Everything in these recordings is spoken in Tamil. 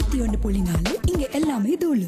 நூத்தி ஒன்று புள்ளி நாலு இங்க எல்லாமே தூளு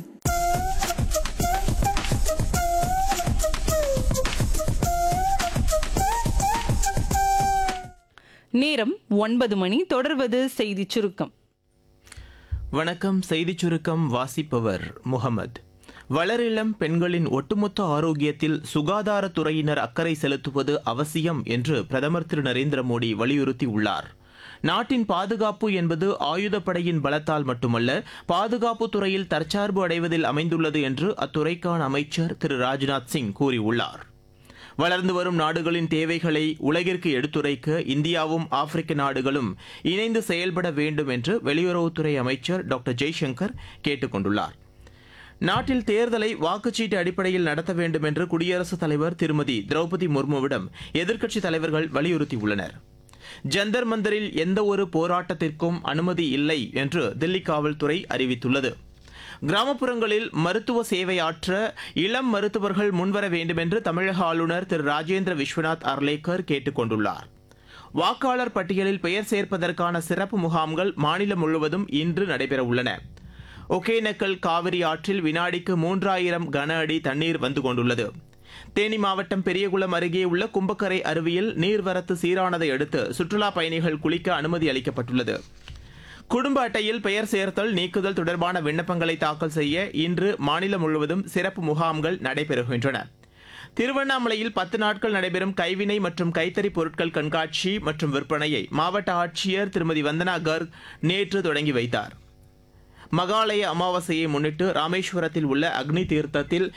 நேரம் ஒன்பது மணி தொடர்வது செய்திச் சுருக்கம் வணக்கம் செய்திச் சுருக்கம் வாசிப்பவர் முகமது வளரிளம் பெண்களின் ஒட்டுமொத்த ஆரோக்கியத்தில் சுகாதாரத்துறையினர் அக்கறை செலுத்துவது அவசியம் என்று பிரதமர் திரு நரேந்திர மோடி வலியுறுத்தியுள்ளார் நாட்டின் பாதுகாப்பு என்பது ஆயுதப்படையின் பலத்தால் மட்டுமல்ல பாதுகாப்பு துறையில் தற்சார்பு அடைவதில் அமைந்துள்ளது என்று அத்துறைக்கான அமைச்சர் திரு ராஜ்நாத் சிங் கூறியுள்ளார் வளர்ந்து வரும் நாடுகளின் தேவைகளை உலகிற்கு எடுத்துரைக்க இந்தியாவும் ஆப்பிரிக்க நாடுகளும் இணைந்து செயல்பட வேண்டும் என்று வெளியுறவுத்துறை அமைச்சர் டாக்டர் ஜெய்சங்கர் கேட்டுக் கொண்டுள்ளார் நாட்டில் தேர்தலை வாக்குச்சீட்டு அடிப்படையில் நடத்த வேண்டும் என்று குடியரசுத் தலைவர் திருமதி திரௌபதி முர்முவிடம் எதிர்க்கட்சித் தலைவர்கள் வலியுறுத்தியுள்ளனர் ஜந்தர் மந்தரில் எந்த ஒரு போராட்டத்திற்கும் அனுமதி இல்லை என்று தில்லி காவல்துறை அறிவித்துள்ளது கிராமப்புறங்களில் மருத்துவ சேவையாற்ற இளம் மருத்துவர்கள் முன்வர வேண்டும் என்று தமிழக ஆளுநர் திரு ராஜேந்திர விஸ்வநாத் அர்லேக்கர் கேட்டுக் கொண்டுள்ளார் வாக்காளர் பட்டியலில் பெயர் சேர்ப்பதற்கான சிறப்பு முகாம்கள் மாநிலம் முழுவதும் இன்று நடைபெறவுள்ளன ஒகேனக்கல் காவிரி ஆற்றில் வினாடிக்கு மூன்றாயிரம் கன அடி தண்ணீர் வந்து கொண்டுள்ளது தேனி மாவட்டம் பெரியகுளம் அருகே உள்ள கும்பக்கரை அருவியில் நீர்வரத்து சீரானதை அடுத்து சுற்றுலா பயணிகள் குளிக்க அனுமதி அளிக்கப்பட்டுள்ளது குடும்ப அட்டையில் பெயர் சேர்த்தல் நீக்குதல் தொடர்பான விண்ணப்பங்களை தாக்கல் செய்ய இன்று மாநிலம் முழுவதும் சிறப்பு முகாம்கள் நடைபெறுகின்றன திருவண்ணாமலையில் பத்து நாட்கள் நடைபெறும் கைவினை மற்றும் கைத்தறி பொருட்கள் கண்காட்சி மற்றும் விற்பனையை மாவட்ட ஆட்சியர் திருமதி வந்தனா கர்க் நேற்று தொடங்கி வைத்தார் மகாலய அமாவாசையை முன்னிட்டு ராமேஸ்வரத்தில் உள்ள அக்னி தீர்த்தத்தில்